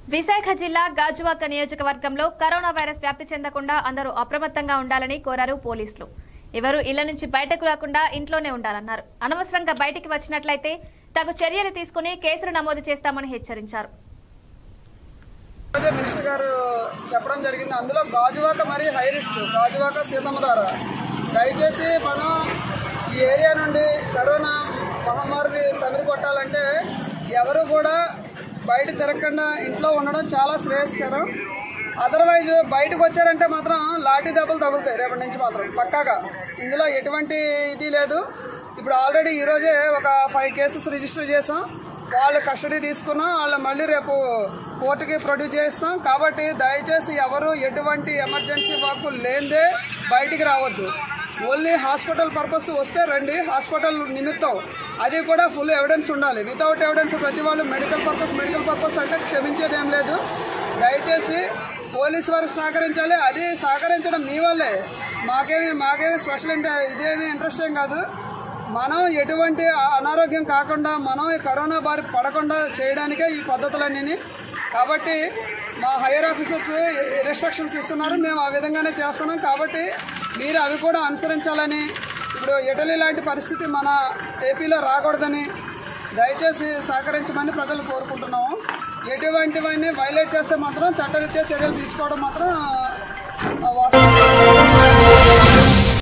విశాఖ జిల్లా గాజువాక నియోజకవర్గంలో corona virus వ్యాప్తి చెందకుండా అందరూ అప్రమత్తంగా ఉండాలని కోరారు పోలీసులు ఎవరు ఇళ్ల నుంచి బయటకు రాకుండా ఇంట్లోనే ఉండాలన్నారు అనవసరంగా బయటికి వచ్చినట్లయితే తగు చర్యలు తీసుకుని కేసులు నమోదు చేస్తామని హెచ్చరించారు రోజే మినిస్టర్ గారు చెప్పడం జరిగింది అందులో గాజువాక మరియు హై రిస్క్ గాజువాక సీతమ్మధార దయచేసి మనం ఈ ఏరియా నుండి కరోనా మహమ్మారిని తమిరి కొట్టాలంటే ఎవరు కూడా బయట తిరగకుండా ఇంట్లో ఉండడం చాలా శ్రేయస్కరం అదర్వైజ్ బయటకు వచ్చారంటే మాత్రం లాఠీ దెబ్బలు తగులుతాయి రేపటి నుంచి మాత్రం పక్కాగా ఇందులో ఎటువంటి ఇది లేదు ఇప్పుడు ఆల్రెడీ ఈరోజే ఒక ఫైవ్ కేసెస్ రిజిస్టర్ చేసాం వాళ్ళు కస్టడీ తీసుకున్నాం వాళ్ళు మళ్ళీ రేపు కోర్టుకి ప్రొడ్యూస్ చేస్తాం కాబట్టి దయచేసి ఎవరు ఎటువంటి ఎమర్జెన్సీ వర్క్ లేనిదే బయటికి రావద్దు ఓన్లీ హాస్పిటల్ పర్పస్ వస్తే రండి హాస్పిటల్ నిమిత్తం అది కూడా ఫుల్ ఎవిడెన్స్ ఉండాలి వితౌట్ ఎవిడెన్స్ ప్రతి వాళ్ళు మెడికల్ పర్పస్ మెడికల్ పర్పస్ అంటే క్షమించేది ఏం లేదు దయచేసి పోలీస్ వారికి సహకరించాలి అది సహకరించడం మీ వల్లే మాకేమి మాకేమి స్పెషల్ అంటే ఇదేమి ఇంట్రెస్ట్ ఏం కాదు మనం ఎటువంటి అనారోగ్యం కాకుండా మనం ఈ కరోనా బారి పడకుండా చేయడానికే ఈ పద్ధతులన్నీ కాబట్టి మా హైయర్ ఆఫీసర్స్ రిస్ట్రిక్షన్స్ ఇస్తున్నారు మేము ఆ విధంగానే చేస్తున్నాం కాబట్టి మీరు అవి కూడా అనుసరించాలని ఇప్పుడు ఇటలీ లాంటి పరిస్థితి మన ఏపీలో రాకూడదని దయచేసి సహకరించమని ప్రజలు కోరుకుంటున్నాము ఎటువంటివన్నీ వైలేట్ చేస్తే మాత్రం చట్టరీత్యా చర్యలు తీసుకోవడం మాత్రం ఆ, వాస్తవం